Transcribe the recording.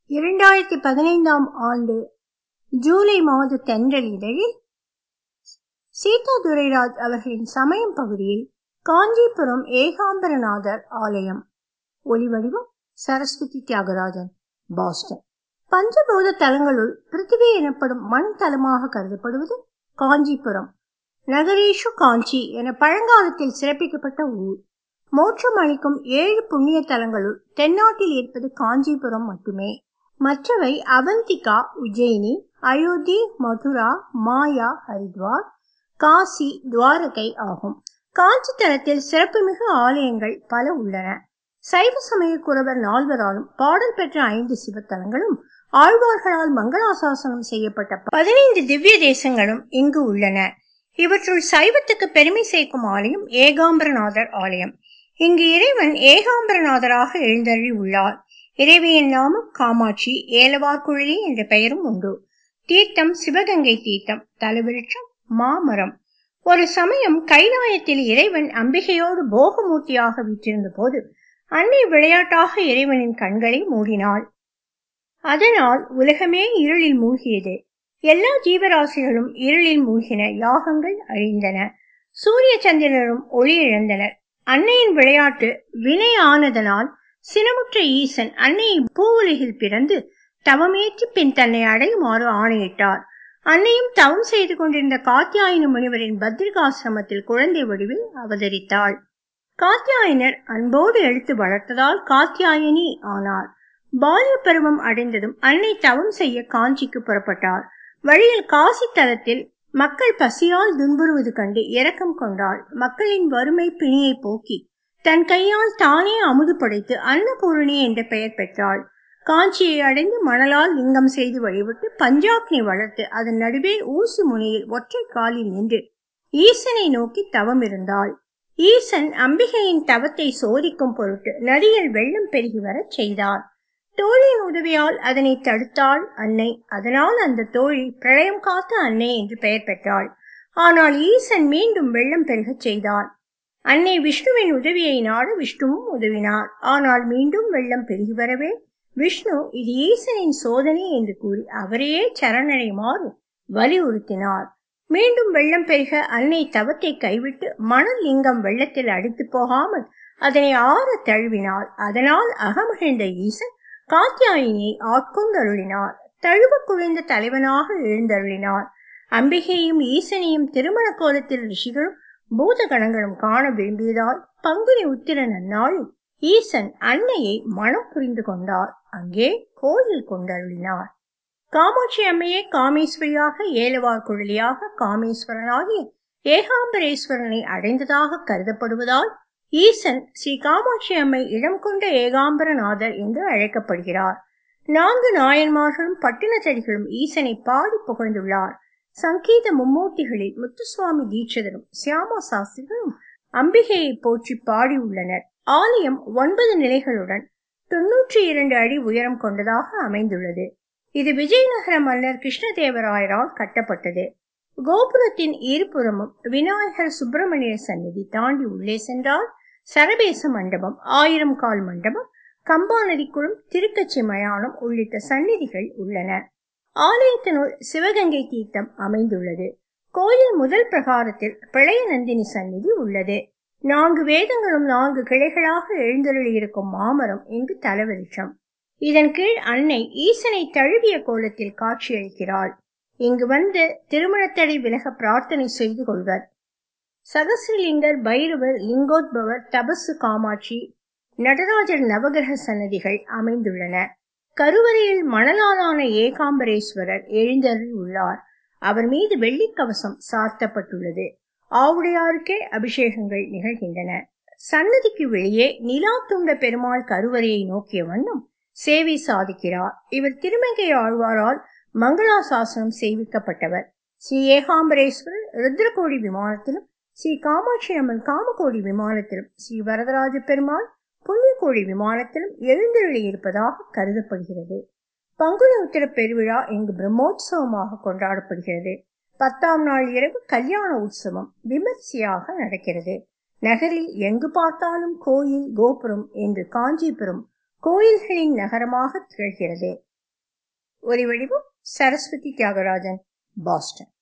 இரண்டாயிரத்தி பதினைந்தாம் ஆண்டு ஜூலை மாத தென்றல் இதழில் சீதா துரைராஜ் அவர்களின் சமயம் பகுதியில் காஞ்சிபுரம் ஏகாம்பரநாதர் ஆலயம் ஒலிவடிவம் சரஸ்வதி தியாகராஜன் பாஸ்டன் பஞ்சபூத தலங்களுள் பிருத்திவி எனப்படும் மண் தலமாக கருதப்படுவது காஞ்சிபுரம் நகரேஷு காஞ்சி என பழங்காலத்தில் சிறப்பிக்கப்பட்ட ஊர் மோட்சம் அளிக்கும் ஏழு புண்ணிய தலங்களுள் தென்னாட்டில் இருப்பது காஞ்சிபுரம் மட்டுமே மற்றவை அவந்திகா உஜ்ஜயினி அயோத்தி மதுரா மாயா ஹரித்வார் காசி துவாரகை ஆகும் காஞ்சி தலத்தில் சிறப்புமிகு ஆலயங்கள் பல உள்ளன சைவ சமய குறவர் நால்வராலும் பாடல் பெற்ற ஐந்து சிவத்தலங்களும் ஆழ்வார்களால் மங்களாசாசனம் செய்யப்பட்ட பதினைந்து திவ்ய தேசங்களும் இங்கு உள்ளன இவற்றுள் சைவத்துக்கு பெருமை சேர்க்கும் ஆலயம் ஏகாம்பரநாதர் ஆலயம் இங்கு இறைவன் ஏகாம்பரநாதராக எழுந்தருளி உள்ளார் இறைவியின் நாமம் காமாட்சி ஏலவார்குழலி என்ற பெயரும் உண்டு தீர்த்தம் சிவகங்கை தீர்த்தம் தலவிருட்சம் மாமரம் ஒரு சமயம் கைலாயத்தில் இறைவன் அம்பிகையோடு போகமூர்த்தியாக வீற்றிருந்த போது அன்னை விளையாட்டாக இறைவனின் கண்களை மூடினாள் அதனால் உலகமே இருளில் மூழ்கியது எல்லா ஜீவராசிகளும் இருளில் மூழ்கின யாகங்கள் அழிந்தன சூரிய சந்திரரும் ஒளி இழந்தனர் அன்னையின் விளையாட்டு வினை ஆனதனால் சினமுற்ற ஈசன் அன்னையை பூவுலகில் பிறந்து தவமேற்றி பின் தன்னை அடையுமாறு ஆணையிட்டார் அன்னையும் தவம் செய்து கொண்டிருந்த காத்தியாயன முனிவரின் பத்ரிகாசிரமத்தில் குழந்தை வடிவில் அவதரித்தாள் காத்தியாயனர் அன்போடு எடுத்து வளர்த்ததால் காத்தியாயனி ஆனார் பால்ய பருவம் அடைந்ததும் அன்னை தவம் செய்ய காஞ்சிக்கு புறப்பட்டார் வழியில் காசி தலத்தில் மக்கள் பசியால் துன்புறுவது கண்டு இரக்கம் கொண்டாள் மக்களின் வறுமை பிணியை போக்கி தன் கையால் தானே அமுது படைத்து அன்னபூரணி என்ற பெயர் பெற்றாள் காஞ்சியை அடைந்து மணலால் லிங்கம் செய்து வழிபட்டு பஞ்சாக்னி வளர்த்து அதன் நடுவே ஊசி முனையில் ஒற்றை காலில் நின்று ஈசனை நோக்கி தவம் இருந்தாள் ஈசன் அம்பிகையின் தவத்தை சோதிக்கும் பொருட்டு நதியில் வெள்ளம் பெருகி வரச் செய்தார் தோழியின் உதவியால் அதனை தடுத்தாள் அன்னை அதனால் அந்த தோழி பிரளயம் காத்த அன்னை என்று பெயர் பெற்றாள் ஆனால் ஈசன் மீண்டும் வெள்ளம் பெருகச் செய்தார் அன்னை விஷ்ணுவின் உதவியை நாட விஷ்ணுவும் உதவினார் ஆனால் மீண்டும் வெள்ளம் பெருகி வரவே விஷ்ணு இது ஈசனின் சோதனை என்று கூறி அவரையே சரணடையுமாறு வலியுறுத்தினார் மீண்டும் வெள்ளம் பெருக அன்னை தவத்தை கைவிட்டு மணல் லிங்கம் வெள்ளத்தில் அடித்து போகாமல் அதனை ஆற தழுவினாள் அதனால் அகமகிழ்ந்த ஈசன் காத்தியாயினியை ஆட்கொண்டருளினார் தழுவ குழைந்த தலைவனாக எழுந்தருளினார் அம்பிகையும் ஈசனையும் திருமண கோலத்தில் ரிஷிகளும் பூதகணங்களும் காண விரும்பியதால் பங்குனி உத்திர நன்னாளில் ஈசன் அன்னையை மனம் புரிந்து கொண்டார் அங்கே கோயில் கொண்டருளினார் காமாட்சி அம்மையே காமேஸ்வரியாக ஏலவார் குழலியாக காமேஸ்வரனாகிய ஏகாம்பரேஸ்வரனை அடைந்ததாக கருதப்படுவதால் ஈசன் ஸ்ரீ காமாட்சி அம்மை இடம் கொண்ட ஏகாம்பரநாதர் என்று அழைக்கப்படுகிறார் நான்கு நாயன்மார்களும் பட்டினத்தடிகளும் ஈசனை பாடி புகழ்ந்துள்ளார் சங்கீத மும்மூர்த்திகளில் முத்துசுவாமி தீட்சிதரும் சியாமா சாஸ்திரிகளும் அம்பிகையை போற்றி பாடியுள்ளனர் ஆலயம் ஒன்பது நிலைகளுடன் தொன்னூற்றி இரண்டு அடி உயரம் கொண்டதாக அமைந்துள்ளது இது விஜயநகர மன்னர் கிருஷ்ணதேவராயரால் கட்டப்பட்டது கோபுரத்தின் இருபுறமும் விநாயகர் சுப்பிரமணிய சந்நிதி தாண்டி உள்ளே சென்றால் சரபேச மண்டபம் ஆயிரம் கால் மண்டபம் கம்பாநதிக்குளம் திருக்கச்சி மயானம் உள்ளிட்ட சந்நிதிகள் உள்ளன ஆலயத்தினுள் சிவகங்கை தீர்த்தம் அமைந்துள்ளது கோயில் முதல் பிரகாரத்தில் பிரளய நந்தினி சந்நிதி உள்ளது நான்கு வேதங்களும் நான்கு கிளைகளாக எழுந்தருளியிருக்கும் மாமரம் இங்கு தலவிருஷம் இதன் கீழ் அன்னை ஈசனை தழுவிய கோலத்தில் காட்சியளிக்கிறாள் இங்கு வந்து திருமணத்தடை விலக பிரார்த்தனை செய்து கொள்வர் சகசிரலிங்கர் பைரவர் லிங்கோத்பவர் தபசு காமாட்சி நடராஜர் நவகிரக சன்னதிகள் அமைந்துள்ளன கருவறையில் மணலாலான ஏகாம்பரேஸ்வரர் எழுந்தருள் உள்ளார் அவர் மீது வெள்ளிக்கவசம் சார்த்தப்பட்டுள்ளது ஆவுடையாருக்கே அபிஷேகங்கள் நிகழ்கின்றன சன்னதிக்கு வெளியே நிலா துண்ட பெருமாள் கருவறையை நோக்கிய வண்ணம் சேவை சாதிக்கிறார் இவர் திருமங்கை ஆழ்வாரால் மங்களாசாசனம் செய்விக்கப்பட்டவர் ஸ்ரீ ஏகாம்பரேஸ்வரர் ருத்ரகோடி விமானத்திலும் ஸ்ரீ காமாட்சி அம்மன் காமகோடி விமானத்திலும் ஸ்ரீ வரதராஜ பெருமாள் புண்ணியகோடி விமானத்திலும் எழுந்தருளி இருப்பதாக கருதப்படுகிறது பங்குனி உத்திர பெருவிழா இங்கு பிரம்மோற்சவமாக கொண்டாடப்படுகிறது பத்தாம் நாள் இரவு கல்யாண உற்சவம் விமர்சையாக நடக்கிறது நகரில் எங்கு பார்த்தாலும் கோயில் கோபுரம் என்று காஞ்சிபுரம் கோயில்களின் நகரமாக திகழ்கிறது ஒலி வடிவம் சரஸ்வதி தியாகராஜன் பாஸ்டன்